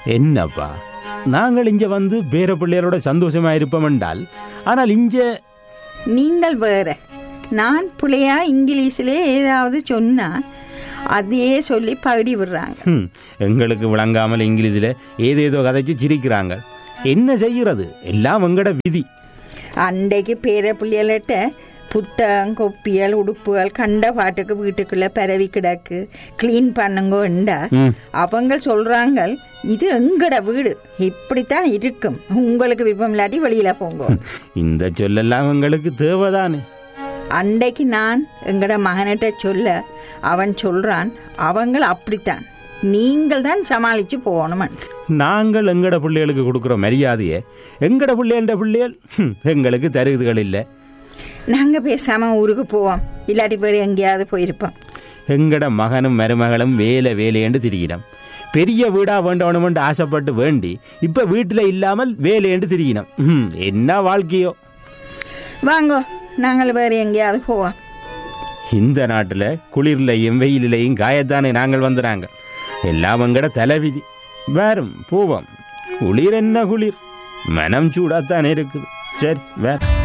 என்னப்பா நாங்கள் இங்க வந்து பேர பிள்ளைகளோட சந்தோஷமா இருப்போம் என்றால் ஆனால் இங்க நீங்கள் வேற நான் பிள்ளையா இங்கிலீஷிலே ஏதாவது சொன்னா அதையே சொல்லி பகுடி விடுறாங்க ஹம், எங்களுக்கு விளங்காமல் இங்கிலீஷில் ஏதேதோ கதைச்சு சிரிக்கிறாங்க என்ன செய்கிறது எல்லாம் எங்கட விதி அன்றைக்கு பேர பிள்ளைகள்கிட்ட புத்தகம் கொப்பியல் உடுப்புகள் கண்ட பாட்டுக்கு வீட்டுக்குள்ள பரவி கிடக்கு க்ளீன் பண்ணுங்கோண்டா ம். அவங்க சொல்றாங்க இது எங்கட வீடு இப்படித்தான் இருக்கும் உங்களுக்கு விருப்பம் இல்லாட்டி வெளியில போங்க இந்த சொல்லெல்லாம் எங்களுக்கு தேவைதானே அன்றைக்கு நான் எங்கட மகனிட்ட சொல்ல அவன் சொல்றான் அவங்கள் அப்படித்தான் நீங்கள் தான் சமாளிச்சு போகணும் நாங்கள் எங்கட பிள்ளைகளுக்கு கொடுக்குற மரியாதையை எங்கட பிள்ளைகள பிள்ளைகள் ஹம், எங்களுக்கு தருகுதுகள் இல்லை நாங்க பேசாம ஊருக்கு போவோம் இல்லாட்டி வேறு எங்கேயாவது போயிருப்போம் எங்கட மகனும் மருமகளும் வேலை வேலையென்று திரியினம் பெரிய வீடா வேண்டவனுமென்று ஆசைப்பட்டு வேண்டி இப்ப வீட்டுல இல்லாமல் வேலையென்று திரியினம் ஹம், என்ன வாழ்க்கையோ வாங்கோ நாங்கள் வேறு எங்கேயாவது போவோம் இந்த நாட்டுல குளிர்லையும் வெயிலிலையும் காயத்தானே நாங்கள் வந்துறாங்க எல்லாம் எங்கட தலைவிதி வேறும் போவோம் குளிர் என்ன குளிர் மனம் சூடாத்தானே இருக்குது சரி வேற